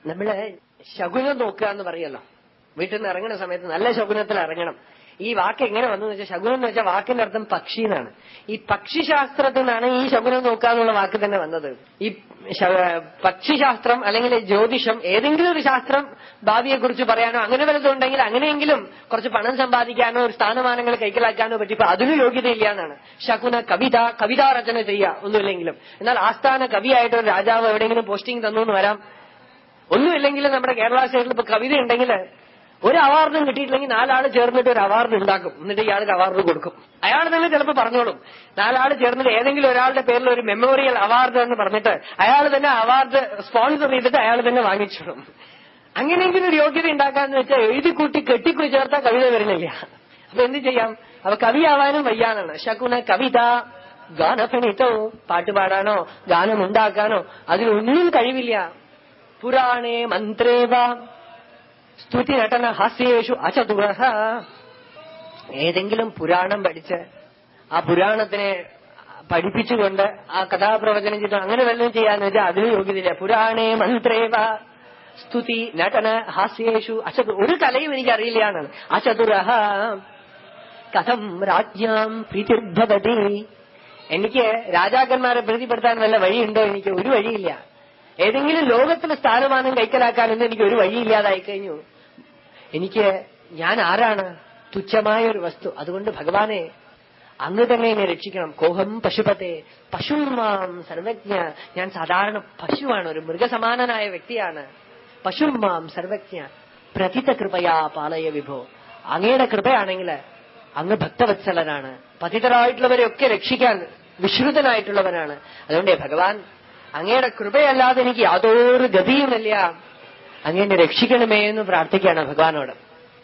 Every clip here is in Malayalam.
നമ്മള് ശകുനം നോക്കുക എന്ന് പറയല്ലോ വീട്ടിൽ നിന്ന് ഇറങ്ങുന്ന സമയത്ത് നല്ല ശകുനത്തിൽ ഇറങ്ങണം ഈ വാക്ക് എങ്ങനെ വന്നു വെച്ചാൽ ശകുനം എന്ന് വെച്ചാൽ വാക്കിന്റെ അർത്ഥം പക്ഷി എന്നാണ് ഈ പക്ഷിശാസ്ത്രത്തിൽ നിന്നാണ് ഈ ശകുനം നോക്കുക എന്നുള്ള വാക്ക് തന്നെ വന്നത് ഈ ശ- പക്ഷിശാസ്ത്രം അല്ലെങ്കിൽ ജ്യോതിഷം ഏതെങ്കിലും ഒരു ശാസ്ത്രം ഭാവിയെ കുറിച്ച് പറയാനോ അങ്ങനെ വല്ലതുണ്ടെങ്കിൽ അങ്ങനെയെങ്കിലും കുറച്ച് പണം സമ്പാദിക്കാനോ ഒരു സ്ഥാനമാനങ്ങൾ കൈക്കലാക്കാനോ പറ്റിയപ്പോ അതിനും യോഗ്യതയില്ല എന്നാണ് ശകുന കവിത കവിതാ രചന ചെയ്യുക ഒന്നുമില്ലെങ്കിലും എന്നാൽ ആസ്ഥാന കവിയായിട്ട് ഒരു രാജാവ് എവിടെയെങ്കിലും പോസ്റ്റിംഗ് തന്നു എന്ന് വരാം ഒന്നുമില്ലെങ്കിലും നമ്മുടെ കേരള സ്റ്റേറ്റിൽ ഇപ്പൊ കവിത ഉണ്ടെങ്കിൽ ഒരു അവാർഡും കിട്ടിയിട്ടില്ലെങ്കിൽ നാലാള് ചേർന്നിട്ട് ഒരു അവാർഡ് ഉണ്ടാക്കും എന്നിട്ട് ഇയാൾക്ക് അവാർഡ് കൊടുക്കും അയാൾ തന്നെ ചിലപ്പോൾ പറഞ്ഞോളും നാലാള് ചേർന്നിട്ട് ഏതെങ്കിലും ഒരാളുടെ പേരിൽ ഒരു മെമ്മോറിയൽ അവാർഡ് എന്ന് പറഞ്ഞിട്ട് അയാൾ തന്നെ അവാർഡ് സ്പോൺസർ ചെയ്തിട്ട് അയാൾ തന്നെ വാങ്ങിച്ചിടും അങ്ങനെയെങ്കിലും ഒരു യോഗ്യത ഉണ്ടാക്കാന്ന് വെച്ചാൽ എഴുതി കൂട്ടി കെട്ടിക്കുറി ചേർത്താൽ കവിത വരുന്നില്ല അപ്പൊ എന്ത് ചെയ്യാം അപ്പൊ കവിയാവാനും വയ്യാന്നാണ് ശകുന കവിത ഗാനഫണിത്തോ പാട്ട് പാടാനോ ഗാനം ഉണ്ടാക്കാനോ അതിനൊന്നും കഴിവില്ല പുരാണേ മന്ത്രേവ സ്തുതി നടന ഹാസ്യേഷു അചതുര ഏതെങ്കിലും പുരാണം പഠിച്ച് ആ പുരാണത്തിനെ പഠിപ്പിച്ചുകൊണ്ട് ആ കഥാപ്രവചനം ചെയ്തു അങ്ങനെ വല്ലതും ചെയ്യാന്ന് വെച്ചാൽ അതിന് യോഗ്യതയില്ല പുരാണേ മന്ത്രേവ സ്തുതി നടന ഹാസ്യേഷു അചതു ഒരു കലയും എനിക്കറിയില്ല എന്നാണ് അചതുര കഥം രാജ്യാം പ്രീതിർഭവതി എനിക്ക് രാജാക്കന്മാരെ പ്രീതിപ്പെടുത്താൻ വല്ല വഴിയുണ്ടോ എനിക്ക് ഒരു വഴിയില്ല ഏതെങ്കിലും ലോകത്തിലെ സ്ഥാനമാനം കൈക്കലാക്കാനൊന്നും എനിക്ക് ഒരു വഴിയില്ലാതായി കഴിഞ്ഞു എനിക്ക് ഞാൻ ആരാണ് തുച്ഛമായ ഒരു വസ്തു അതുകൊണ്ട് ഭഗവാനെ അങ്ങ് തന്നെ എന്നെ രക്ഷിക്കണം കോഹം പശുപത്തെ പശുമാം സർവജ്ഞ ഞാൻ സാധാരണ പശുവാണ് ഒരു മൃഗസമാനനായ വ്യക്തിയാണ് പശുമാം സർവജ്ഞ പ്രതിത കൃപയാ പാലയ വിഭോ അങ്ങയുടെ കൃപയാണെങ്കിൽ അങ്ങ് ഭക്തവത്സലനാണ് പതിതരായിട്ടുള്ളവരെയൊക്കെ രക്ഷിക്കാൻ വിശ്രുതനായിട്ടുള്ളവനാണ് അതുകൊണ്ട് ഭഗവാൻ അങ്ങയുടെ കൃപയല്ലാതെ എനിക്ക് യാതൊരു ഗതിയുമില്ല അങ്ങനെ രക്ഷിക്കണമേ എന്ന് പ്രാർത്ഥിക്കുകയാണ് ഭഗവാനോട്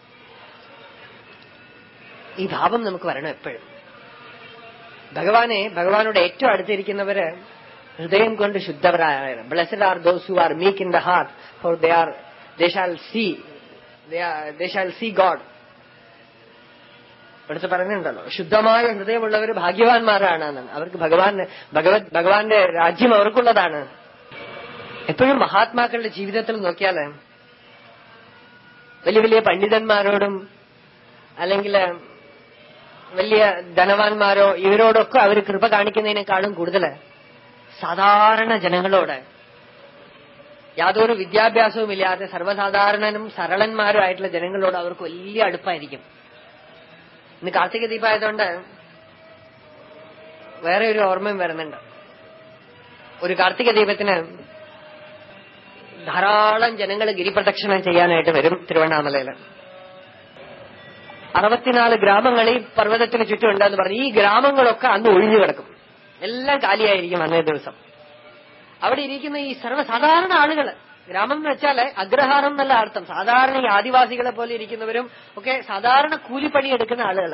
ഈ ഭാവം നമുക്ക് വരണം എപ്പോഴും ഭഗവാനെ ഭഗവാനോട് ഏറ്റവും അടുത്തിരിക്കുന്നവര് ഹൃദയം കൊണ്ട് ശുദ്ധവരായ blessed are those who are meek in the heart for they are they shall see they shall see God ഇവിടുത്തെ പറയുന്നുണ്ടല്ലോ ശുദ്ധമായ ഹൃദയമുള്ളവർ ഭാഗ്യവാന്മാരാണ് എന്നാണ് അവർക്ക് ഭഗവാൻ ഭഗവത് ഭഗവാന്റെ രാജ്യം അവർക്കുള്ളതാണ് എപ്പോഴും മഹാത്മാക്കളുടെ ജീവിതത്തിൽ നോക്കിയാൽ വലിയ വലിയ പണ്ഡിതന്മാരോടും അല്ലെങ്കിൽ വലിയ ധനവാന്മാരോ ഇവരോടൊക്കെ അവർ കൃപ കാണിക്കുന്നതിനേക്കാളും കൂടുതൽ സാധാരണ ജനങ്ങളോട് യാതൊരു വിദ്യാഭ്യാസവും ഇല്ലാതെ സർവ്വസാധാരണനും സരളന്മാരും ആയിട്ടുള്ള ജനങ്ങളോട് അവർക്ക് വലിയ അടുപ്പായിരിക്കും ഇന്ന് കാർത്തിക ദീപമായതുകൊണ്ട് വേറെ ഒരു ഓർമ്മയും വരുന്നുണ്ട് ഒരു കാർത്തിക ദീപത്തിന് ധാരാളം ജനങ്ങൾ ഗിരിപ്രദക്ഷിണം ചെയ്യാനായിട്ട് വരും തിരുവണ്ണാമലയിൽ അറുപത്തിനാല് ഗ്രാമങ്ങൾ ഈ പർവ്വതത്തിന് ചുറ്റുമുണ്ടെന്ന് പറഞ്ഞു ഈ ഗ്രാമങ്ങളൊക്കെ അന്ന് ഒഴിഞ്ഞു കിടക്കും എല്ലാം കാലിയായിരിക്കും അന്നേ ദിവസം അവിടെ ഇരിക്കുന്ന ഈ സർവ്വസാധാരണ ആളുകൾ ഗ്രാമം എന്ന് വെച്ചാൽ അഗ്രഹാരം എന്നല്ല അർത്ഥം സാധാരണ ഈ ആദിവാസികളെ പോലെ ഇരിക്കുന്നവരും ഒക്കെ സാധാരണ കൂലിപ്പണി എടുക്കുന്ന ആളുകൾ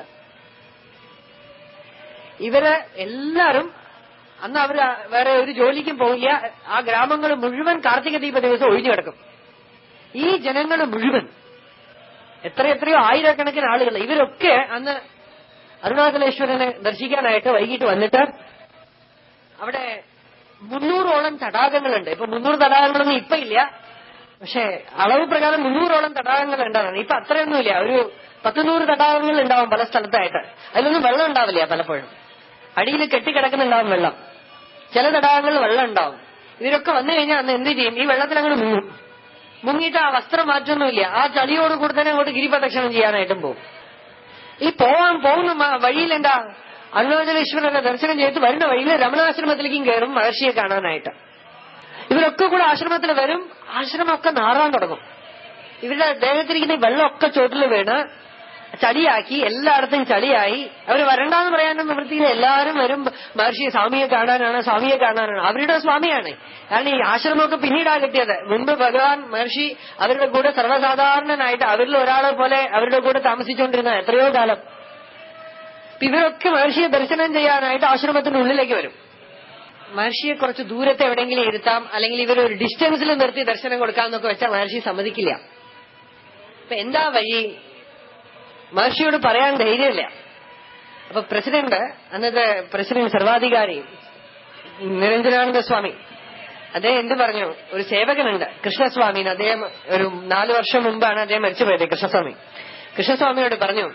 ഇവര് എല്ലാരും അന്ന് അവര് വേറെ ഒരു ജോലിക്കും പോകില്ല ആ ഗ്രാമങ്ങൾ മുഴുവൻ കാർത്തിക ദീപ ദിവസം ഒഴിഞ്ഞു കിടക്കും ഈ ജനങ്ങൾ മുഴുവൻ എത്ര എത്രയോ ആയിരക്കണക്കിന് ആളുകൾ ഇവരൊക്കെ അന്ന് അരുണാചലേശ്വരനെ ദർശിക്കാനായിട്ട് വൈകിട്ട് വന്നിട്ട് അവിടെ മുന്നൂറോളം തടാകങ്ങളുണ്ട് ഇപ്പൊ മുന്നൂറ് തടാകങ്ങളൊന്നും ഇപ്പൊ ഇല്ല പക്ഷെ അളവ് പ്രകാരം മുന്നൂറോളം തടാകങ്ങൾ ഉണ്ടാവണം ഇപ്പൊ അത്രയൊന്നുമില്ല ഒരു പത്തുനൂറ് തടാകങ്ങൾ ഉണ്ടാവും പല സ്ഥലത്തായിട്ട് അതിലൊന്നും വെള്ളം ഉണ്ടാവില്ല പലപ്പോഴും അടിയിൽ കെട്ടിക്കിടക്കുന്നുണ്ടാവും വെള്ളം ചില തടാകങ്ങളിൽ വെള്ളം ഉണ്ടാവും ഇവരൊക്കെ വന്നു കഴിഞ്ഞാൽ അന്ന് എന്ത് ചെയ്യും ഈ വെള്ളത്തിൽ അങ്ങോട്ട് മുങ്ങും മുങ്ങിയിട്ട് ആ വസ്ത്രം മാറ്റൊന്നുമില്ല ആ ചളിയോട് കൂടെ തന്നെ അങ്ങോട്ട് ഗിരിപ്രദക്ഷിണം ചെയ്യാനായിട്ടും പോകും ഈ പോവാൻ പോകുന്ന മ- വഴിയിൽ എന്താ അരുണാചലേശ്വരനെ ദർശനം ചെയ്ത് വരുന്ന വഴിയിൽ രമണാശ്രമത്തിലേക്കും കയറും മഹർഷിയെ കാണാനായിട്ട് ഇവരൊക്കെ കൂടെ ആശ്രമത്തിൽ വരും ആശ്രമമൊക്കെ നാറാൻ തുടങ്ങും ഇവരുടെ ദേഹത്തിരിക്കുന്ന ഈ വെള്ളമൊക്കെ ചോട്ടിൽ വീണ് ചളിയാക്കി എല്ലായിടത്തും ചളിയായി അവർ വരണ്ടാന്ന് പറയാനും നിവൃത്തിയിൽ എല്ലാവരും വരും മഹർഷി സ്വാമിയെ കാണാനാണ് സ്വാമിയെ കാണാനാണ് അവരുടെ സ്വാമിയാണ് കാരണം ഈ ആശ്രമമൊക്കെ പിന്നീടാ കിട്ടിയത് മുൻപ് ഭഗവാൻ മഹർഷി അവരുടെ കൂടെ സർവ്വസാധാരണനായിട്ട് അവരിൽ ഒരാളെ പോലെ അവരുടെ കൂടെ താമസിച്ചുകൊണ്ടിരുന്ന എത്രയോ കാലം അപ്പൊ ഇവരൊക്കെ മഹർഷിയെ ദർശനം ചെയ്യാനായിട്ട് ആശ്രമത്തിന്റെ ഉള്ളിലേക്ക് വരും മഹർഷിയെ കുറച്ച് ദൂരത്തെ എവിടെയെങ്കിലും ഇരുത്താം അല്ലെങ്കിൽ ഇവർ ഒരു ഡിസ്റ്റൻസിൽ നിർത്തി ദർശനം കൊടുക്കാമെന്നൊക്കെ വെച്ചാൽ മഹർഷി സമ്മതിക്കില്ല അപ്പൊ എന്താ വഴി മഹർഷിയോട് പറയാൻ ധൈര്യമില്ല അപ്പൊ പ്രസിഡന്റ് അന്നത്തെ പ്രസിഡന്റ് സർവാധികാരി നിരഞ്ജനാനന്ദ സ്വാമി അദ്ദേഹം എന്ത് പറഞ്ഞു ഒരു സേവകനുണ്ട് കൃഷ്ണസ്വാമിന് അദ്ദേഹം ഒരു നാലു വർഷം മുമ്പാണ് അദ്ദേഹം മരിച്ചുപോയത് കൃഷ്ണസ്വാമി കൃഷ്ണസ്വാമിയോട് പറഞ്ഞു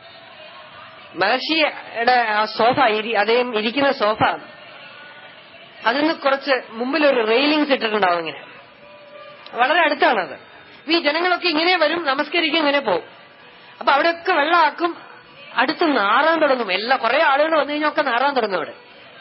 മഹർഷിയുടെ ആ സോഫ ഇരി- അദ്ദേഹം ഇരിക്കുന്ന സോഫ അതിന് കുറച്ച് മുമ്പിൽ ഒരു റെയിലിങ്സ് ഇട്ടിട്ടുണ്ടാവും ഇങ്ങനെ വളരെ അടുത്താണത് അപ്പൊ ഈ ജനങ്ങളൊക്കെ ഇങ്ങനെ വരും നമസ്കരിക്കും ഇങ്ങനെ പോകും അപ്പൊ അവിടെയൊക്കെ വെള്ളമാക്കും അടുത്ത് നാറാൻ തുടങ്ങും എല്ലാ കുറെ ആളുകൾ വന്നു കഴിഞ്ഞാൽ ഒക്കെ നാറാൻ തുടങ്ങും അവിടെ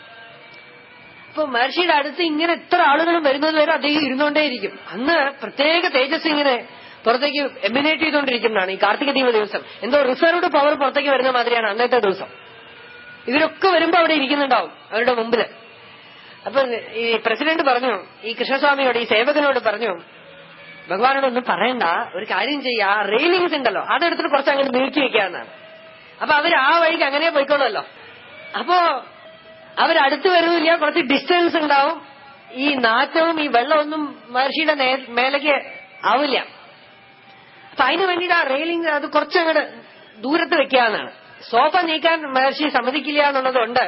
അപ്പൊ മഹർഷിയുടെ അടുത്ത് ഇങ്ങനെ എത്ര ആളുകളും വരുന്നത് വരെ അദ്ദേഹം ഇരുന്നുകൊണ്ടേയിരിക്കും അന്ന് പ്രത്യേക തേജസ് ഇങ്ങനെ പുറത്തേക്ക് എമിനേറ്റ് ചെയ്തുകൊണ്ടിരിക്കുന്നതാണ് ഈ കാർത്തിക ദീപ ദിവസം എന്തോ റിസർവ്ഡ് പവർ പുറത്തേക്ക് വരുന്ന മാതിരിയാണ് അന്നത്തെ ദിവസം ഇവരൊക്കെ വരുമ്പോ അവിടെ ഇരിക്കുന്നുണ്ടാവും അവരുടെ മുമ്പില് അപ്പൊ ഈ പ്രസിഡന്റ് പറഞ്ഞു ഈ കൃഷ്ണസ്വാമിയോട് ഈ സേവകനോട് പറഞ്ഞു ഭഗവാനോടൊന്നും പറയണ്ട ഒരു കാര്യം ചെയ്യാ റെയിലിങ്സ് ഉണ്ടല്ലോ അതെടുത്തിട്ട് കുറച്ച് അങ്ങോട്ട് നീക്കി വെക്കാന്നാണ് അപ്പൊ അവര് ആ വഴിക്ക് അങ്ങനെ പോയിക്കോളുമല്ലോ അപ്പോ അവരടുത്ത് വരുന്നില്ല കുറച്ച് ഡിസ്റ്റൻസ് ഉണ്ടാവും ഈ നാറ്റവും ഈ വെള്ളമൊന്നും മഹർഷിയുടെ നേ- മേലേക്ക് ആവില്ല അപ്പൊ അതിന് വേണ്ടിയിട്ട് ആ റെയിലിംഗ് അത് കുറച്ചങ്ങോട്ട് ദൂരത്ത് വെക്കാന്നാണ് സോഫ നീക്കാൻ മഹർഷി സമ്മതിക്കില്ല എന്നുള്ളതുകൊണ്ട്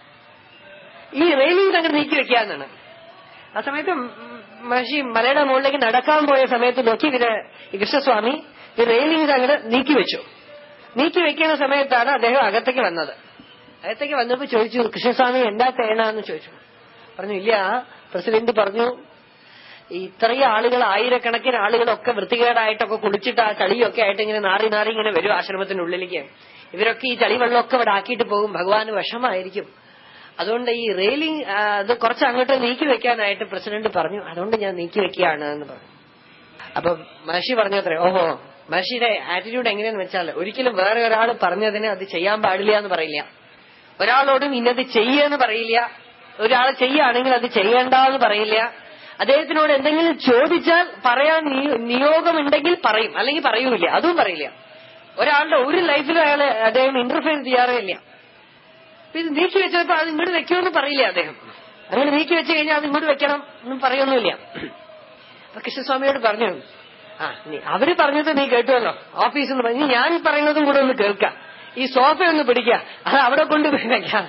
ഈ റെയിലിംഗ് അങ്ങ് നീക്കി വെക്കാന്നാണ് ആ സമയത്ത് ഉം മഹർഷി മലയുടെ മുകളിലേക്ക് നടക്കാൻ പോയ സമയത്ത് നോക്കി ഇവര് ഈ കൃഷ്ണസ്വാമി ഈ റെയിലിംഗ് അങ്ങോട്ട് നീക്കി വെച്ചു നീക്കി വെക്കുന്ന സമയത്താണ് അദ്ദേഹം അകത്തേക്ക് വന്നത് അകത്തേക്ക് വന്നപ്പോ ചോദിച്ചു കൃഷ്ണസ്വാമി എന്താ ചെയ്യണമെന്ന് ചോദിച്ചു പറഞ്ഞു ഇല്ല പ്രസിഡന്റ് പറഞ്ഞു ഈ ഇത്രയും ആളുകൾ ആയിരക്കണക്കിന് ആളുകളൊക്കെ വൃത്തികേടായിട്ടൊക്കെ കുളിച്ചിട്ട് ആ ചളിയൊക്കെ ആയിട്ട് ഇങ്ങനെ നാറി നാറി ഇങ്ങനെ വരും ആശ്രമത്തിനുള്ളിലേക്ക് ഇവരൊക്കെ ഈ ചളി വെള്ളമൊക്കെ ഇവിടെ ആക്കിയിട്ട് പോകും ഭഗവാന് വിഷമായിരിക്കും അതുകൊണ്ട് ഈ റെയിലിംഗ് ആ, അത് കുറച്ച് അങ്ങോട്ട് നീക്കി വെക്കാനായിട്ട് പ്രസിഡന്റ് പറഞ്ഞു അതുകൊണ്ട് ഞാൻ നീക്കി വെക്കുകയാണ് എന്ന് പറഞ്ഞു അപ്പൊ മഹർഷി പറഞ്ഞത്രേ ഓഹോ മഹർഷിയുടെ ആറ്റിറ്റ്യൂഡ് എങ്ങനെയെന്ന് വെച്ചാൽ ഒരിക്കലും വേറെ ഒരാൾ പറഞ്ഞതിന് അത് ചെയ്യാൻ പാടില്ല എന്ന് പറയില്ല ഒരാളോടും ഇന്നത് ചെയ്യുകയെന്ന് പറയില്ല ഒരാൾ ചെയ്യുകയാണെങ്കിൽ അത് ചെയ്യേണ്ട എന്ന് പറയില്ല അദ്ദേഹത്തിനോട് എന്തെങ്കിലും ചോദിച്ചാൽ പറയാൻ നിയ- നിയോഗമുണ്ടെങ്കിൽ പറയും അല്ലെങ്കിൽ പറയൂല അതും പറയില്ല ഒരാളുടെ ഒരു ലൈഫിലും അയാൾ അദ്ദേഹം ഇന്റർഫിയർ ചെയ്യാറേ ഇല്ല അപ്പൊ ഇത് നീക്കി വെച്ചപ്പോ അത് ഇങ്ങോട്ട് വെക്കുമെന്ന് പറയില്ല അദ്ദേഹം അങ്ങനെ നീക്കി വെച്ച് കഴിഞ്ഞാൽ അത് ഇങ്ങോട്ട് വെക്കണം എന്നും പറയൊന്നുമില്ല അപ്പൊ കൃഷ്ണസ്വാമിയോട് പറഞ്ഞു ആ നീ- അവര് പറഞ്ഞത് നീ കേട്ടുവല്ലോ ഓഫീസിൽ നിന്ന് പറഞ്ഞു ഞാൻ പറയുന്നതും കൂടെ ഒന്ന് കേൾക്കാം ഈ സോഫ ഒന്ന് പിടിക്കുക അത് അവിടെ കൊണ്ടുപോയി വെക്കാം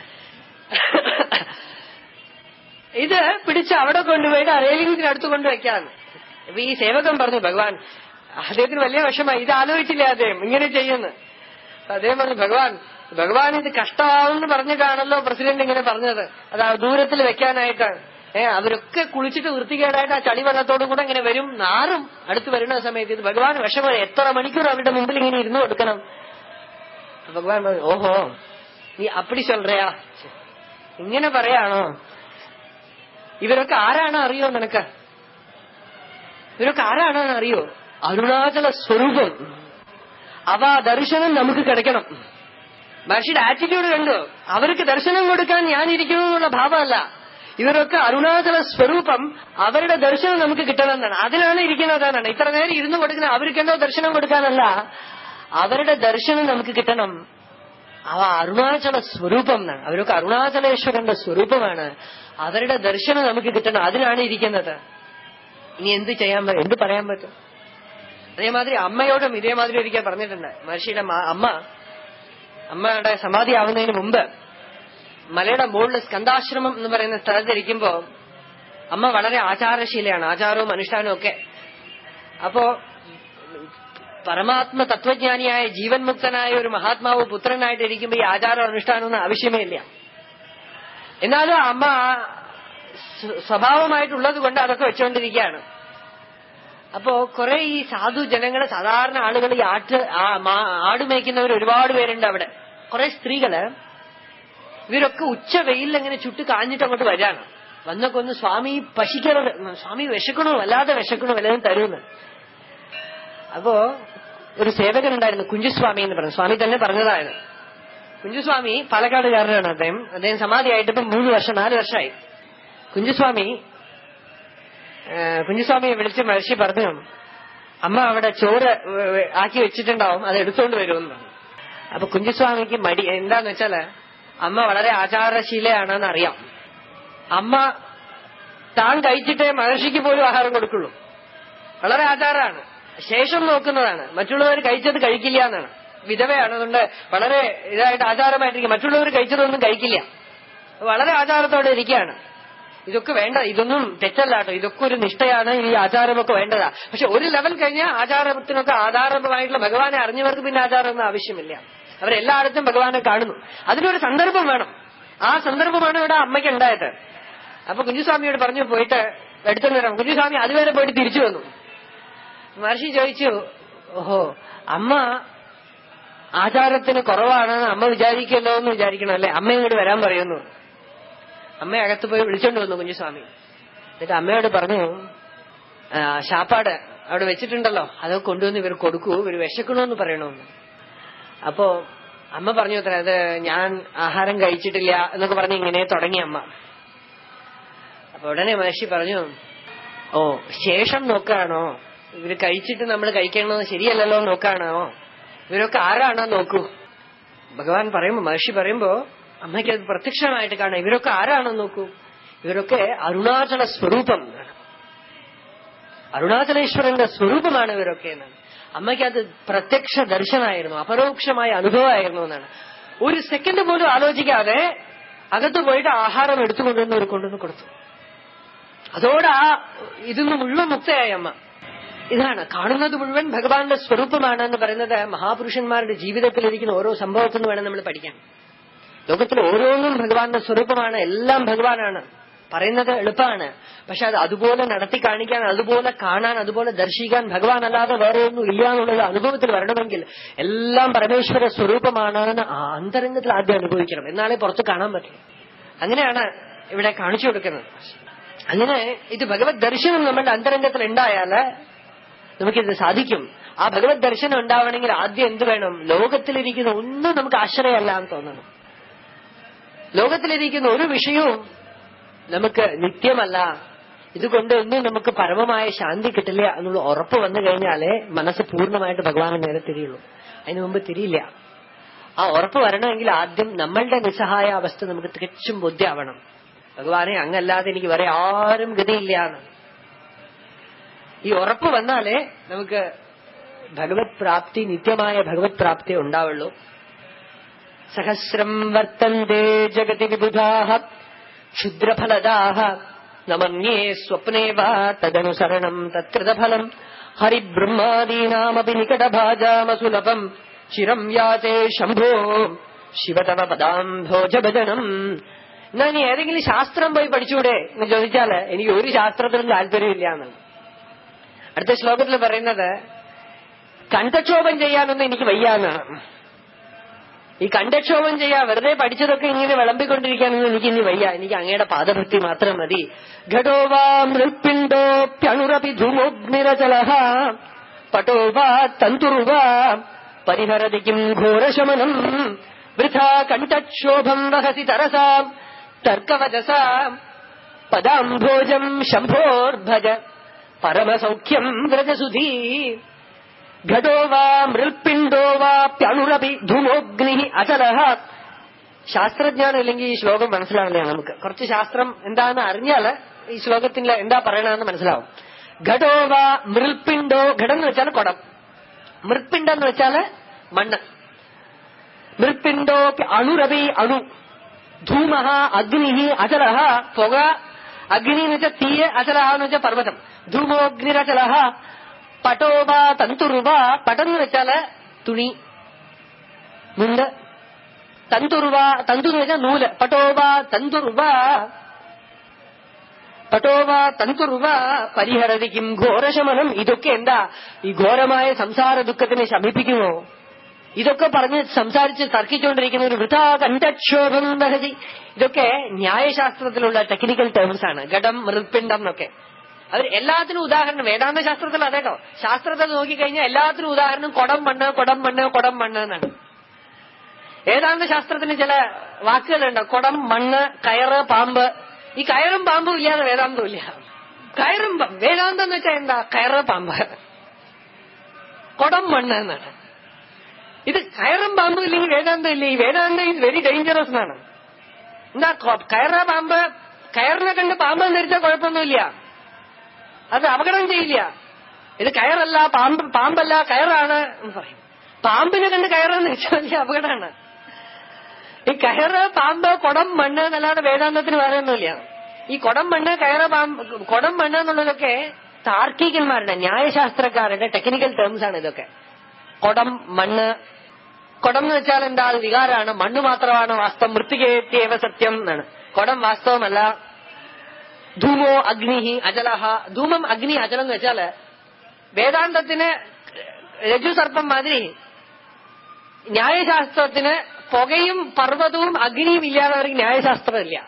ഇത് പിടിച്ച് അവിടെ കൊണ്ടുപോയിട്ട് ആ റെയിലിംഗിന് അടുത്ത് കൊണ്ടുവയ്ക്കാന്ന് അപ്പൊ ഈ സേവകൻ പറഞ്ഞു ഭഗവാൻ അദ്ദേഹത്തിന് വലിയ വിഷമായി ഇത് ആലോചിച്ചില്ല അദ്ദേഹം ഇങ്ങനെ ചെയ്യുന്നു അപ്പൊ അദ്ദേഹം പറഞ്ഞു ഭഗവാൻ ഭഗവാൻ ഇത് കഷ്ടമാവെന്ന് പറഞ്ഞിട്ടാണല്ലോ പ്രസിഡന്റ് ഇങ്ങനെ പറഞ്ഞത് അത് ആ ദൂരത്തിൽ വെക്കാനായിട്ടാണ് ഏ അവരൊക്കെ കുളിച്ചിട്ട് വൃത്തികേടായിട്ട് ആ ചളി വെള്ളത്തോടും കൂടെ ഇങ്ങനെ വരും നാറും അടുത്ത് വരുന്ന സമയത്ത് ഇത് ഭഗവാൻ വിഷമം എത്ര മണിക്കൂർ അവരുടെ മുമ്പിൽ ഇങ്ങനെ ഇരുന്ന് കൊടുക്കണം അപ്പൊ ഭഗവാൻ പറഞ്ഞു ഓഹോ നീ അപ്പടി ചൊല്ലറയാ ഇങ്ങനെ പറയാണോ ഇവരൊക്കെ ആരാണ് അറിയോ നിനക്ക് ഇവരൊക്കെ ആരാണെന്ന് അറിയോ അരുണാചല സ്വരൂപം അവ ദർശനം നമുക്ക് കിടക്കണം മഹർഷിയുടെ ആറ്റിറ്റ്യൂഡ് കണ്ടു അവർക്ക് ദർശനം കൊടുക്കാൻ ഞാനിരിക്കുന്നു എന്നുള്ള ഭാവമല്ല ഇവരൊക്കെ അരുണാചല സ്വരൂപം അവരുടെ ദർശനം നമുക്ക് കിട്ടണമെന്നാണ് അതിനാണ് ഇരിക്കുന്നതെന്നാണ് ഇത്ര നേരം ഇരുന്ന് കൊടുക്കുന്ന അവർക്കെന്തോ ദർശനം കൊടുക്കാനല്ല അവരുടെ ദർശനം നമുക്ക് കിട്ടണം അവ അരുണാചല സ്വരൂപം എന്നാണ് അവരൊക്കെ അരുണാചലേശ്വരന്റെ സ്വരൂപമാണ് അവരുടെ ദർശനം നമുക്ക് കിട്ടണം അതിനാണ് ഇരിക്കുന്നത് ഇനി എന്ത് ചെയ്യാൻ പറ്റും എന്ത് പറയാൻ പറ്റും അതേമാതിരി അമ്മയോടും ഇതേമാതിരി ഒരിക്കൽ പറഞ്ഞിട്ടുണ്ട് മഹർഷിയുടെ മാ- അമ്മ അമ്മയുടെ സമാധി ആവുന്നതിന് മുമ്പ് മലയുടെ മുകളിൽ സ്കന്ധാശ്രമം എന്ന് പറയുന്ന സ്ഥലത്തിരിക്കുമ്പോ അമ്മ വളരെ ആചാരശീലയാണ് ആചാരവും അനുഷ്ഠാനവും ഒക്കെ അപ്പോ പരമാത്മ തത്വജ്ഞാനിയായ ജീവൻ മുക്തനായ ഒരു മഹാത്മാവ് പുത്രനായിട്ട് ഇരിക്കുമ്പോ ഈ ആചാരം അനുഷ്ഠാനമൊന്നും ആവശ്യമേ ഇല്ല എന്നാലും അമ്മ ആ സ്വ- സ്വഭാവമായിട്ടുള്ളത് കൊണ്ട് അതൊക്കെ വെച്ചുകൊണ്ടിരിക്കുകയാണ് അപ്പോ കുറെ ഈ സാധു ജനങ്ങള് സാധാരണ ആളുകൾ ഈ ആട്ട് ആ മാ- ആട് മേയ്ക്കുന്നവർ ഒരുപാട് പേരുണ്ട് അവിടെ കുറെ സ്ത്രീകള് ഇവരൊക്കെ ഉച്ച വെയിലിൽ അങ്ങനെ ചുട്ട് കാഞ്ഞിട്ട് അങ്ങോട്ട് വരാണ് വന്നൊക്കെ ഒന്ന് സ്വാമി പശിക്കരുത് സ്വാമി വിശക്കണോ വല്ലാതെ വിശക്കണോ വല്ലതും തരുമെന്ന് അപ്പോ ഒരു സേവകനുണ്ടായിരുന്നു കുഞ്ചുസ്വാമി എന്ന് പറഞ്ഞു സ്വാമി തന്നെ പറഞ്ഞതാണ് കുഞ്ചുസ്വാമി പാലക്കാടുകാരനാണ് അദ്ദേഹം അദ്ദേഹം സമാധിയായിട്ട് ഇപ്പം മൂന്ന് വർഷം നാല് വർഷമായി കുഞ്ചുസ്വാമി ആ, കുഞ്ചുസ്വാമിയെ വിളിച്ച് മഹർഷി പറഞ്ഞു അമ്മ അവിടെ ചോറ് വ- വ- ആക്കി വെച്ചിട്ടുണ്ടാവും അത് എടുത്തോണ്ട് വരുമെന്ന് പറഞ്ഞു അപ്പൊ കുഞ്ചുസ്വാമിക്ക് മടി എന്താന്ന് വെച്ചാല് അമ്മ വളരെ ആചാരശീലയാണെന്ന് അറിയാം അമ്മ താൻ കഴിച്ചിട്ടേ മഹർഷിക്ക് പോലും ആഹാരം കൊടുക്കുള്ളൂ വളരെ ആചാരമാണ് ശേഷം നോക്കുന്നതാണ് മറ്റുള്ളവർ കഴിച്ചത് കഴിക്കില്ല എന്നാണ് വിധവയാണ് അതുകൊണ്ട് വളരെ ഇതായിട്ട് ആചാരമായിട്ടിരിക്കും മറ്റുള്ളവർ കഴിച്ചതൊന്നും കഴിക്കില്ല വളരെ ആചാരത്തോടെ ഇരിക്കുകയാണ് ഇതൊക്കെ വേണ്ട ഇതൊന്നും തെറ്റല്ല കേട്ടോ ഇതൊക്കെ ഒരു നിഷ്ഠയാണ് ഈ ആചാരമൊക്കെ വേണ്ടതാ പക്ഷെ ഒരു ലെവൽ കഴിഞ്ഞാൽ ആചാരത്തിനൊക്കെ ആധാരമായിട്ടുള്ള ഭഗവാനെ അറിഞ്ഞവർക്ക് പിന്നെ ആചാരമൊന്നും ആവശ്യമില്ല അവരെല്ലായിടത്തും ഭഗവാനെ കാണുന്നു അതിനൊരു സന്ദർഭം വേണം ആ സന്ദർഭമാണ് ഇവിടെ അമ്മയ്ക്ക് ഉണ്ടായത് അപ്പൊ കുഞ്ഞുസ്വാമിയോട് പറഞ്ഞു പോയിട്ട് എടുത്തോണ്ട് വരാം കുഞ്ഞുസ്വാമി അതുവരെ പോയിട്ട് തിരിച്ചു വന്നു മഹർഷി ചോദിച്ചു ഓഹോ അമ്മ ആചാരത്തിന് കുറവാണെന്ന് അമ്മ വിചാരിക്കല്ലോ എന്ന് വിചാരിക്കണം അല്ലെ അമ്മ ഇങ്ങോട്ട് വരാൻ പറയുന്നു അമ്മ അകത്ത് പോയി വിളിച്ചോണ്ട് വന്നു കുഞ്ഞുസ്വാമി എന്നിട്ട് അമ്മയോട് പറഞ്ഞു "ആ, ശാപ്പാട് അവിടെ വെച്ചിട്ടുണ്ടല്ലോ അതൊക്കെ കൊണ്ടുവന്ന് ഇവർ കൊടുക്കൂ ഇവർ വിശക്കണമെന്ന് പറയണമെന്ന് അപ്പോ അമ്മ പറഞ്ഞു അത്ര അത് ഞാൻ ആഹാരം കഴിച്ചിട്ടില്ല എന്നൊക്കെ പറഞ്ഞ് ഇങ്ങനെ തുടങ്ങി അമ്മ അപ്പൊ ഉടനെ മഹർഷി പറഞ്ഞു ഓ ശേഷം നോക്കാണോ ഇവര് കഴിച്ചിട്ട് നമ്മൾ കഴിക്കണമെന്ന് ശരിയല്ലല്ലോ നോക്കാണോ ഇവരൊക്കെ ആരാണോ നോക്കൂ ഭഗവാൻ പറയുമ്പോ മഹർഷി പറയുമ്പോ അമ്മയ്ക്ക് അത് പ്രത്യക്ഷമായിട്ട് കാണാം ഇവരൊക്കെ ആരാണോ നോക്കൂ ഇവരൊക്കെ അരുണാചല സ്വരൂപം എന്നാണ് അരുണാചലേശ്വരന്റെ സ്വരൂപമാണ് ഇവരൊക്കെ എന്നാണ് അമ്മയ്ക്ക് അത് പ്രത്യക്ഷ ദർശനമായിരുന്നു അപരോക്ഷമായ അനുഭവമായിരുന്നു എന്നാണ് ഒരു സെക്കൻഡ് പോലും ആലോചിക്കാതെ അകത്ത് പോയിട്ട് ആഹാരം എടുത്തുകൊണ്ടുവന്ന് ഒരു കൊണ്ടുവന്ന് കൊടുത്തു അതോടെ ആ ഇതിന്ന് മുഴുവൻ മുക്തയായി അമ്മ ഇതാണ് കാണുന്നത് മുഴുവൻ ഭഗവാന്റെ സ്വരൂപമാണ് എന്ന് പറയുന്നത് മഹാപുരുഷന്മാരുടെ ജീവിതത്തിലിരിക്കുന്ന ഓരോ സംഭവത്തിൽ നിന്ന് വേണം നമ്മൾ പഠിക്കാൻ ലോകത്തിൽ ഓരോന്നും ഭഗവാന്റെ സ്വരൂപമാണ് എല്ലാം ഭഗവാനാണ് പറയുന്നത് എളുപ്പമാണ് പക്ഷെ അത് അതുപോലെ നടത്തി കാണിക്കാൻ അതുപോലെ കാണാൻ അതുപോലെ ദർശിക്കാൻ ഭഗവാൻ അല്ലാതെ വേറെ ഒന്നും ഇല്ല എന്നുള്ളത് അനുഭവത്തിൽ വരണമെങ്കിൽ എല്ലാം പരമേശ്വര സ്വരൂപമാണ് എന്ന് ആ അന്തരംഗത്തിൽ ആദ്യം അനുഭവിക്കണം എന്നാലേ പുറത്ത് കാണാൻ പറ്റും അങ്ങനെയാണ് ഇവിടെ കാണിച്ചു കൊടുക്കുന്നത് അങ്ങനെ ഇത് ഭഗവത് ദർശനം നമ്മുടെ അന്തരംഗത്തിൽ ഉണ്ടായാല് നമുക്കിത് സാധിക്കും ആ ഭഗവത് ദർശനം ഉണ്ടാവണമെങ്കിൽ ആദ്യം എന്ത് വേണം ലോകത്തിലിരിക്കുന്ന ഒന്നും നമുക്ക് ആശ്രയമല്ല എന്ന് തോന്നണം ലോകത്തിലിരിക്കുന്ന ഒരു വിഷയവും നമുക്ക് നിത്യമല്ല ഇതുകൊണ്ട് ഒന്നും നമുക്ക് പരമമായ ശാന്തി കിട്ടില്ല എന്നുള്ള ഉറപ്പ് വന്നു കഴിഞ്ഞാലേ മനസ്സ് പൂർണ്ണമായിട്ട് ഭഗവാനെ നേരെ തിരിയുള്ളൂ അതിനു മുമ്പ് തിരിയില്ല ആ ഉറപ്പ് വരണമെങ്കിൽ ആദ്യം നമ്മളുടെ നിസ്സഹായ അവസ്ഥ നമുക്ക് തികച്ചും ബുദ്ധിയാവണം ഭഗവാനെ അങ്ങല്ലാതെ എനിക്ക് വേറെ ആരും ഗതിയില്ല എന്ന് ഈ ഉറപ്പ് വന്നാലേ നമുക്ക് ഭഗവത് പ്രാപ്തി നിത്യമായ ഭഗവത് പ്രാപ്തി ഉണ്ടാവുള്ളൂ സഹസ്രം വർത്തന്തേ ജഗതി വിബുധാഹ ക്ഷുദ്രഫലദാഹ നമന്യേ സ്വപ്നേ വാ തദനുസരണം തത്കൃതഫലം ഹരിബ്രഹ്മാദീനാമപി നികടഭാജാമസുലഭം ചിരം യാചേ ശംഭോ ശിവതവ പദാംഭോജഭജനം എന്നാ ഇനി ഏതെങ്കിലും ശാസ്ത്രം പോയി പഠിച്ചൂടെ എന്ന് ചോദിച്ചാല് എനിക്ക് ഒരു ശാസ്ത്രത്തിനും താല്പര്യമില്ല എന്നാണ് അടുത്ത ശ്ലോകത്തിൽ പറയുന്നത് കണ്ഠക്ഷോഭം ചെയ്യാനൊന്നും എനിക്ക് വയ്യാന്നാണ് ഈ കണ്ഠക്ഷോഭം ചെയ്യാ വെറുതെ പഠിച്ചതൊക്കെ ഇങ്ങനെ വിളമ്പിക്കൊണ്ടിരിക്കാനൊന്നും എനിക്ക് ഇനി വയ്യ എനിക്ക് അങ്ങയുടെ പാദഭക്തി മാത്രം മതി ഘടോ വാ മൃത്പിണ്ടോപ്യണുരപി ധൂമോഗ്നിരചല പട്ടോ വാ തന്തുർവാ പരിഹരതി കിം ഘോരശമനം വൃഥാ കണ്ഠക്ഷോഭം വഹസി തരസാം തർക്കവചസാ പദാംഭോജം ശംഭോർഭജ പരമസൗഖ്യം വ്രജസുധീ ഘടോ വാ മൃൽപിണ്ടോ വാപ്യണുരപി ധൂമോഗ്നി അചലഹ ശാസ്ത്രജ്ഞാനം ഇല്ലെങ്കിൽ ഈ ശ്ലോകം മനസ്സിലാവില്ല നമുക്ക് കുറച്ച് ശാസ്ത്രം എന്താണെന്ന് അറിഞ്ഞാല് ഈ ശ്ലോകത്തിൽ എന്താ പറയണമെന്ന് മനസ്സിലാവും ഘടോ വാ മൃൽപിണ്ടോ ഘടം എന്ന് വെച്ചാൽ കുടം മൃത്പിണ്ടം എന്ന് വെച്ചാല് മണ്ണ് മൃത്പിണ്ടോ അണുരവി അണു ധൂമ അഗ്നി അചലഹ പുക അഗ്നി എന്ന് വെച്ചാൽ തീയ അചലഹ എന്ന് വെച്ചാൽ പർവ്വതം ധൂമോഗ്നിരചലഹ പട്ടോവ തന്തുറുവ പടം എന്ന് വെച്ചാല് തുണി മുണ്ട് തന്തുറുവ തന്തു എന്ന് വെച്ചാൽ നൂല് പട്ടോവ തന്തുറുവ പട്ടോവ തന്തുറുവ പരിഹരതിക്കും ഘോരശമനം ഇതൊക്കെ എന്താ ഈ ഘോരമായ സംസാര ദുഃഖത്തിനെ ശമിപ്പിക്കുമോ ഇതൊക്കെ പറഞ്ഞ് സംസാരിച്ച് തർക്കിച്ചുകൊണ്ടിരിക്കുന്ന ഒരു വൃഥാ കണ്ഠക്ഷോഭം ദഹതി ഇതൊക്കെ ന്യായശാസ്ത്രത്തിലുള്ള ടെക്നിക്കൽ ടേംസ് ആണ് ഘടം മൃത്പിണ്ഡം എന്നൊക്കെ അവർ എല്ലാത്തിനും ഉദാഹരണം വേദാന്ത ശാസ്ത്രത്തിൽ അതേട്ടോ ശാസ്ത്രത്തിൽ നോക്കിക്കഴിഞ്ഞാൽ എല്ലാത്തിനും ഉദാഹരണം കൊടം മണ്ണ് കൊടം മണ്ണ് കൊടം മണ്ണ് എന്നാണ് വേദാന്ത ശാസ്ത്രത്തിന് ചില വാക്കുകളുണ്ട് കൊടം മണ്ണ് കയറ് പാമ്പ് ഈ കയറും പാമ്പും ഇല്ലാതെ വേദാന്തം ഇല്ല കയറും പ- വേദാന്തം എന്ന് വെച്ചാൽ എന്താ കയറ് പാമ്പ് കൊടം മണ്ണ് എന്നാണ് ഇത് കയറും പാമ്പും ഇല്ലെങ്കിൽ വേദാന്തം ഇല്ല ഈ വേദാന്തം ഈസ് വെരി ഡേഞ്ചറസ് എന്നാണ് എന്താ കൊ- കയറ പാമ്പ് കയറിനെ കണ്ട് പാമ്പ് ധരിച്ചാൽ കുഴപ്പമൊന്നുമില്ല അത് അപകടം ചെയ്യില്ല ഇത് കയറല്ല പാമ്പ് പാമ്പല്ല കയറാണ് എന്ന് പറയും പാമ്പിനെ കണ്ട് കയറാന്ന് വെച്ചാൽ വലിയ അപകടമാണ് ഈ കയറ് പാമ്പ് കുടം മണ്ണ് എന്നല്ലാതെ വേദാന്തത്തിന് വേറെയൊന്നുമില്ല ഈ കൊടം മണ്ണ് കയറ പാമ്പ് കൊടം മണ്ണ് എന്നുള്ളതൊക്കെ താർക്കികന്മാരുടെ ന്യായശാസ്ത്രക്കാരുടെ ടെക്നിക്കൽ ടേംസ് ആണ് ഇതൊക്കെ കൊടം മണ്ണ് കൊടം എന്ന് വെച്ചാൽ എന്താ അത് വികാരമാണ് മണ്ണ് മാത്രമാണ് വാസ്തവം മൃത്തികേത്യവ സത്യം എന്നാണ് കൊടം വാസ്തവമല്ല ധൂമോ അഗ്നി അജലഹ ധൂമം അഗ്നി അജലം എന്ന് വെച്ചാല് വേദാന്തത്തിന് രജു സർപ്പം മാതിരി ന്യായശാസ്ത്രത്തിന് പുകയും പർവ്വതവും അഗ്നിയും ഇല്ലാതെ അവർക്ക് ന്യായശാസ്ത്രമില്ല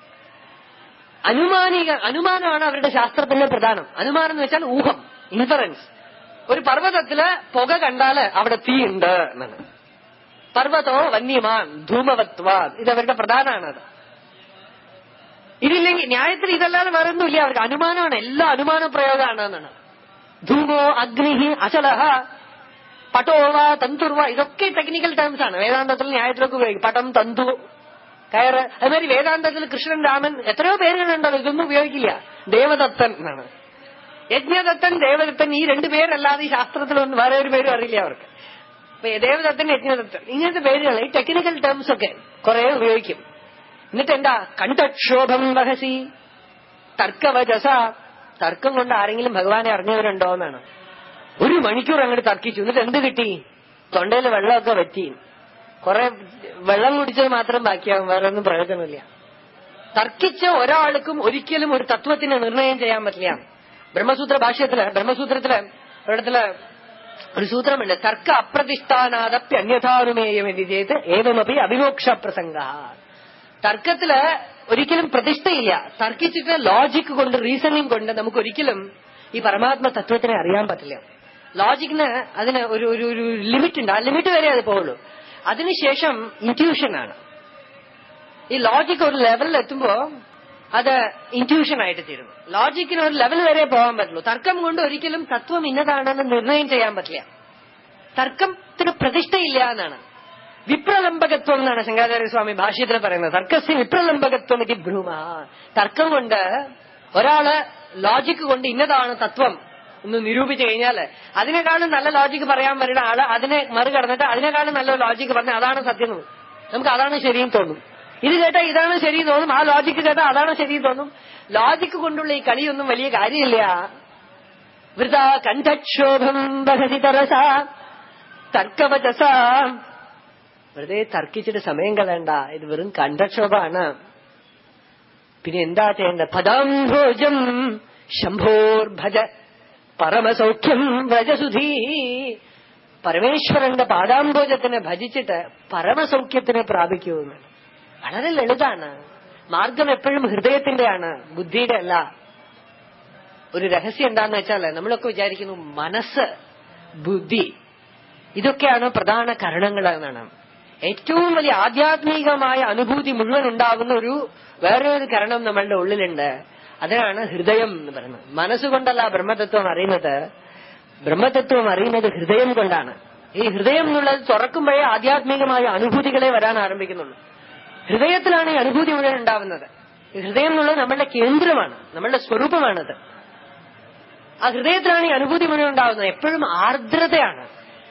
അനുമാനിക അനുമാനമാണ് അവരുടെ ശാസ്ത്രത്തിന്റെ പ്രധാനം അനുമാനം എന്ന് വെച്ചാൽ ഊഹം ഇൻഫറൻസ് ഒരു പർവ്വതത്തില് പുക കണ്ടാല് അവിടെ തീയുണ്ട് എന്നാണ് പർവ്വതോ വന്യമാൻ ധൂമവത്വ ഇത് അവരുടെ പ്രധാനമാണ് അത് ഇതില്ലെങ്കിൽ ന്യായത്തിൽ ഇതല്ലാതെ വേറെ ഒന്നുമില്ല അവർക്ക് അനുമാനമാണ് എല്ലാ അനുമാന പ്രയോഗമാണ് എന്നാണ് ധൂമോ അഗ്നി അചലഹ പട്ടോവ തന്തുർവ ഇതൊക്കെ ടെക്നിക്കൽ ടേംസ് ആണ് വേദാന്തത്തിൽ ന്യായത്തിലൊക്കെ ഉപയോഗിക്കും പട്ടം തന്തു കയറ് അതുമാതിരി വേദാന്തത്തിൽ കൃഷ്ണൻ രാമൻ എത്രയോ പേരുകളുണ്ടല്ലോ ഇതൊന്നും ഉപയോഗിക്കില്ല ദേവദത്തൻ എന്നാണ് യജ്ഞദത്തൻ ദേവദത്തൻ ഈ രണ്ടു പേരല്ലാതെ ഈ ശാസ്ത്രത്തിലൊന്നും വേറെ ഒരു പേരും അറിയില്ല അവർക്ക് അപ്പൊ ദേവദത്തൻ യജ്ഞദത്തൻ ഇങ്ങനത്തെ പേരുകൾ ഈ ടെക്നിക്കൽ ടേംസ് ഒക്കെ കുറെ ഉപയോഗിക്കും എന്നിട്ട് എന്താ കണ്ടക്ഷോഭം വഹസി തർക്കവചസ തർക്കം കൊണ്ട് ആരെങ്കിലും ഭഗവാനെ അറിഞ്ഞവരുണ്ടോ എന്നാണ് ഒരു മണിക്കൂർ അങ്ങോട്ട് തർക്കിച്ചു എന്നിട്ട് എന്ത് കിട്ടി തൊണ്ടയിൽ വെള്ളമൊക്കെ വറ്റി കുറെ വെള്ളം കുടിച്ചത് മാത്രം ബാക്കിയാവും വേറെ ഒന്നും പ്രയോജനമില്ല തർക്കിച്ച ഒരാൾക്കും ഒരിക്കലും ഒരു തത്വത്തിന് നിർണയം ചെയ്യാൻ പറ്റില്ല ബ്രഹ്മസൂത്ര ഭാഷ്യത്തില് ബ്രഹ്മസൂത്രത്തില് ഒരിടത്തില് ഒരു സൂത്രമുണ്ട് തർക്ക അപ്രതിഷ്ഠാനാദപ്യ അന്യഥാനുമേയം എന്ന് ചെയ്ത് ഏവമപി അവിമോക്ഷ പ്രസംഗ തർക്കത്തില് ഒരിക്കലും പ്രതിഷ്ഠയില്ല തർക്കിച്ചിട്ട് ലോജിക് കൊണ്ട് റീസണിങ് കൊണ്ട് നമുക്ക് ഒരിക്കലും ഈ പരമാത്മ തത്വത്തിനെ അറിയാൻ പറ്റില്ല ലോജിക്കിന് അതിന് ഒരു ഒരു ഒരു ലിമിറ്റ് ഉണ്ട് ആ ലിമിറ്റ് വരെ അത് പോകുള്ളൂ അതിനുശേഷം ഇൻറ്റ്യൂഷനാണ് ഈ ലോജിക് ഒരു ലെവലിൽ എത്തുമ്പോ അത് ഇൻറ്റ്യൂഷൻ ആയിട്ട് തീരും ലോജിക്കിന് ഒരു ലെവൽ വരെ പോകാൻ പറ്റുള്ളൂ തർക്കം കൊണ്ട് ഒരിക്കലും തത്വം ഇന്നതാണെന്ന് നിർണയം ചെയ്യാൻ പറ്റില്ല തർക്കത്തിന് പ്രതിഷ്ഠയില്ല എന്നാണ് വിപ്രലംബകത്വം എന്നാണ് ശങ്കരാചാര്യസ്വാമി ഭാഷ്യത്തിൽ പറയുന്നത് തർക്കസ്യ വിപ്രലംബകത്വം ഇത് ഭ്രൂമ തർക്കം കൊണ്ട് ഒരാള് ലോജിക് കൊണ്ട് ഇന്നതാണ് തത്വം എന്ന് നിരൂപിച്ചു കഴിഞ്ഞാൽ അതിനേക്കാളും നല്ല ലോജിക്ക് പറയാൻ വരുന്ന ആള് അതിനെ മറികടന്നിട്ട് അതിനേക്കാളും നല്ല ലോജിക്ക് പറഞ്ഞ അതാണ് സത്യം എന്ന് നമുക്ക് അതാണ് ശരിയും തോന്നും ഇത് കേട്ടാൽ ഇതാണ് ശരി തോന്നും ആ ലോജിക്ക് കേട്ടാൽ അതാണ് ശരി തോന്നും ലോജിക്ക് കൊണ്ടുള്ള ഈ കളിയൊന്നും വലിയ കാര്യമില്ല വൃത കണ്ഠക്ഷോഭം ബഹതി തരസ തർക്കവചസ വെറുതെ തർക്കിച്ചിട്ട് സമയം കളയണ്ട ഇത് വെറും കണ്ഠക്ഷോഭാണ് പിന്നെ എന്താ ചെയ്യേണ്ടത് പദാംഭോജം ശംഭോർഭജ പരമസൗഖ്യം വ്രജസുധീ പരമേശ്വരന്റെ പാദാംബോജത്തിനെ ഭജിച്ചിട്ട് പരമസൗഖ്യത്തിനെ പ്രാപിക്കൂ എന്നാണ് വളരെ ലളിതാണ് മാർഗം എപ്പോഴും ഹൃദയത്തിന്റെയാണ് ബുദ്ധിയുടെ അല്ല ഒരു രഹസ്യം എന്താന്ന് വെച്ചാല് നമ്മളൊക്കെ വിചാരിക്കുന്നു മനസ്സ് ബുദ്ധി ഇതൊക്കെയാണ് പ്രധാന കാരണങ്ങൾ എന്നാണ് ഏറ്റവും വലിയ ആധ്യാത്മികമായ അനുഭൂതി മുഴുവൻ ഉണ്ടാകുന്ന ഒരു വേറെ ഒരു കരണം നമ്മളുടെ ഉള്ളിലുണ്ട് അതിനാണ് ഹൃദയം എന്ന് പറയുന്നത് മനസ്സുകൊണ്ടല്ല ബ്രഹ്മതത്വം അറിയുന്നത് ബ്രഹ്മതത്വം അറിയുന്നത് ഹൃദയം കൊണ്ടാണ് ഈ ഹൃദയം എന്നുള്ളത് തുറക്കുമ്പോഴേ ആധ്യാത്മികമായ അനുഭൂതികളെ വരാൻ ആരംഭിക്കുന്നുള്ളൂ ഹൃദയത്തിലാണ് ഈ അനുഭൂതി മുഴുവൻ ഉണ്ടാവുന്നത് ഈ ഹൃദയം എന്നുള്ളത് നമ്മളുടെ കേന്ദ്രമാണ് നമ്മളുടെ സ്വരൂപമാണത് ആ ഹൃദയത്തിലാണ് ഈ അനുഭൂതി മുഴുവൻ ഉണ്ടാവുന്നത് എപ്പോഴും ആർദ്രതയാണ്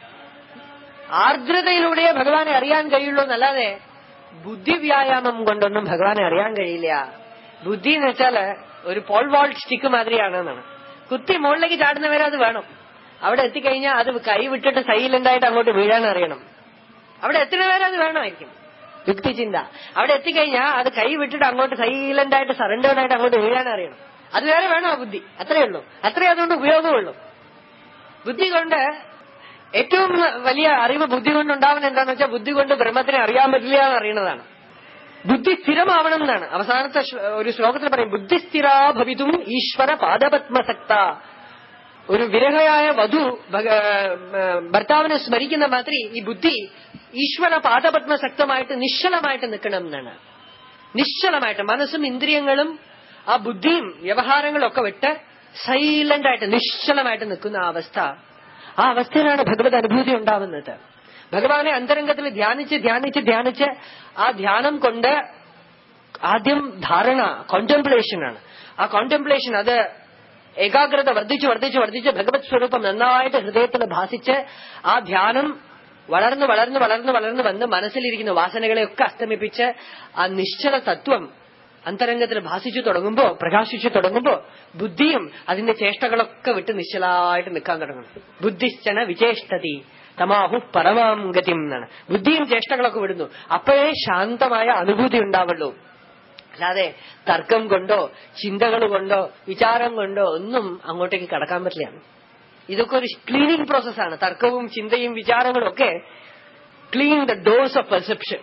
ആർദ്രതയിലൂടെ ഭഗവാനെ അറിയാൻ കഴിയുള്ളൂ എന്നല്ലാതെ ബുദ്ധി വ്യായാമം കൊണ്ടൊന്നും ഭഗവാനെ അറിയാൻ കഴിയില്ല ബുദ്ധി എന്ന് വെച്ചാല് ഒരു പോൾ വാൾട്ട് സ്റ്റിക്ക് മാതിരിയാണ് എന്നാണ് കുത്തി മുകളിലേക്ക് ചാടുന്നവരെ അത് വേണം അവിടെ എത്തിക്കഴിഞ്ഞാൽ അത് കൈ വിട്ടിട്ട് സൈലന്റ് ആയിട്ട് അങ്ങോട്ട് വീഴാൻ അറിയണം അവിടെ എത്തുന്നവരെ അത് വേണമായിരിക്കും യുക്തിചിന്ത അവിടെ എത്തിക്കഴിഞ്ഞാൽ അത് കൈ വിട്ടിട്ട് അങ്ങോട്ട് സൈലന്റ് ആയിട്ട് സറണ്ടേർഡ് ആയിട്ട് അങ്ങോട്ട് വീഴാൻ അറിയണം അത് വേറെ വേണം ആ ബുദ്ധി അത്രയേ ഉള്ളൂ അത്രേ അതുകൊണ്ട് ഉപയോഗമുള്ളൂ ബുദ്ധി കൊണ്ട് ഏറ്റവും വലിയ അറിവ് ബുദ്ധി കൊണ്ട് ഉണ്ടാവുന്നത് എന്താണെന്ന് വെച്ചാൽ ബുദ്ധി കൊണ്ട് ബ്രഹ്മത്തിനെ അറിയാൻ പറ്റില്ല എന്ന് അറിയുന്നതാണ് ബുദ്ധി സ്ഥിരമാവണം എന്നാണ് അവസാനത്തെ ഒരു ശ്ലോകത്തിൽ പറയും ബുദ്ധി സ്ഥിരാ ഭവിതും ഈശ്വര പാദപത്മസക്ത ഒരു വിരഹയായ വധു ഭർത്താവിനെ സ്മരിക്കുന്ന മാതിരി ഈ ബുദ്ധി ഈശ്വര പാദപത്മസക്തമായിട്ട് നിശ്ചലമായിട്ട് നിൽക്കണം എന്നാണ് നിശ്ചലമായിട്ട് മനസ്സും ഇന്ദ്രിയങ്ങളും ആ ബുദ്ധിയും വ്യവഹാരങ്ങളും ഒക്കെ വിട്ട് സൈലന്റ് ആയിട്ട് നിശ്ചലമായിട്ട് നിൽക്കുന്ന ആ അവസ്ഥ ആ അവസ്ഥയിലാണ് ഭഗവത് അനുഭൂതി ഉണ്ടാവുന്നത് ഭഗവാനെ അന്തരംഗത്തിൽ ധ്യാനിച്ച് ധ്യാനിച്ച് ധ്യാനിച്ച് ആ ധ്യാനം കൊണ്ട് ആദ്യം ധാരണ കോൺടെംപ്ലേഷൻ ആണ് ആ കോൺടെംപ്ലേഷൻ അത് ഏകാഗ്രത വർദ്ധിച്ച് വർദ്ധിച്ച് വർദ്ധിച്ച് ഭഗവത് സ്വരൂപം നന്നായിട്ട് ഹൃദയത്തിൽ ഭാസിച്ച് ആ ധ്യാനം വളർന്ന് വളർന്ന് വളർന്ന് വളർന്ന് വന്ന് മനസ്സിലിരിക്കുന്ന വാസനകളെയൊക്കെ അസ്തമിപ്പിച്ച് ആ നിശ്ചല തത്വം അന്തരംഗത്തിൽ ഭാസിച്ചു തുടങ്ങുമ്പോ പ്രകാശിച്ചു തുടങ്ങുമ്പോ ബുദ്ധിയും അതിന്റെ ചേഷ്ടകളൊക്കെ വിട്ട് നിശ്ചലായിട്ട് നിൽക്കാൻ തുടങ്ങണം ബുദ്ധിശ്ചന വിചേഷ്ടതി തമാഹു പരമാം ഗതിം എന്നാണ് ബുദ്ധിയും ചേഷ്ടകളൊക്കെ വിടുന്നു അപ്പോഴേ ശാന്തമായ അനുഭൂതി ഉണ്ടാവുള്ളൂ അല്ലാതെ തർക്കം കൊണ്ടോ ചിന്തകൾ കൊണ്ടോ വിചാരം കൊണ്ടോ ഒന്നും അങ്ങോട്ടേക്ക് കടക്കാൻ പറ്റില്ല ഇതൊക്കെ ഒരു ക്ലീനിങ് പ്രോസസ്സാണ് തർക്കവും ചിന്തയും വിചാരങ്ങളും ഒക്കെ clean the doors of perception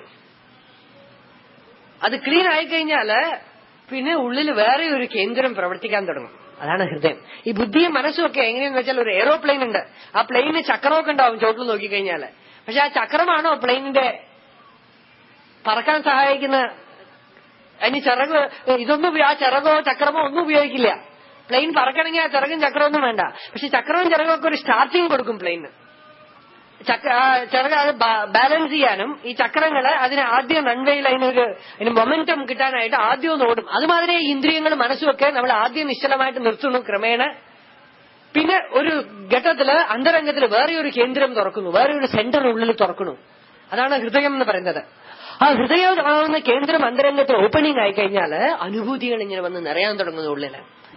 അത് ക്ലീൻ ആയിക്കഴിഞ്ഞാല് പിന്നെ ഉള്ളിൽ വേറെ ഒരു കേന്ദ്രം പ്രവർത്തിക്കാൻ തുടങ്ങും അതാണ് ഹൃദയം ഈ ബുദ്ധിയും മനസ്സും ഒക്കെ എങ്ങനെയെന്ന് വെച്ചാൽ ഒരു എയ്റോപ്ലെയിൻ ഉണ്ട് ആ പ്ലെയിന് ചക്രമൊക്കെ ഉണ്ടാവും ചോട്ടിൽ നോക്കിക്കഴിഞ്ഞാല് പക്ഷെ ആ ചക്രമാണോ പ്ലെയിനിന്റെ പറക്കാൻ സഹായിക്കുന്ന അതിന് ചിറക് ഇതൊന്നും ഉപയോ- ആ ചിറകോ ചക്രമോ ഒന്നും ഉപയോഗിക്കില്ല പ്ലെയിൻ പറക്കണമെങ്കിൽ ആ ചിറകും ചക്രമൊന്നും വേണ്ട പക്ഷെ ചക്രവും ചിറകും ഒക്കെ ഒരു സ്റ്റാർട്ടിങ് കൊടുക്കും പ്ലെയിന് ചക്ര ആ ചിറക് അത് ബാ- ബാലൻസ് ചെയ്യാനും ഈ ചക്രങ്ങള് അതിന് ആദ്യം റൺവേയിൽ അതിനൊരു അതിന് മൊമെന്റം കിട്ടാനായിട്ട് ആദ്യം ഒന്ന് ഓടും അതുമാതിരി ഈ ഇന്ദ്രിയങ്ങളും മനസ്സുമൊക്കെ നമ്മൾ ആദ്യം നിശ്ചലമായിട്ട് നിർത്തുന്നു ക്രമേണ പിന്നെ ഒരു ഘട്ടത്തില് അന്തരംഗത്തിൽ വേറെ ഒരു കേന്ദ്രം തുറക്കുന്നു വേറെ ഒരു സെന്റർ ഉള്ളിൽ തുറക്കുന്നു അതാണ് ഹൃദയം എന്ന് പറയുന്നത് ആ ഹൃദയം ആവുന്ന കേന്ദ്രം അന്തരംഗത്തിൽ ഓപ്പണിംഗ് ആയി കഴിഞ്ഞാല് അനുഭൂതികൾ ഇങ്ങനെ വന്ന് നിറയാൻ തുടങ്ങുന്നു ഉള്ളില്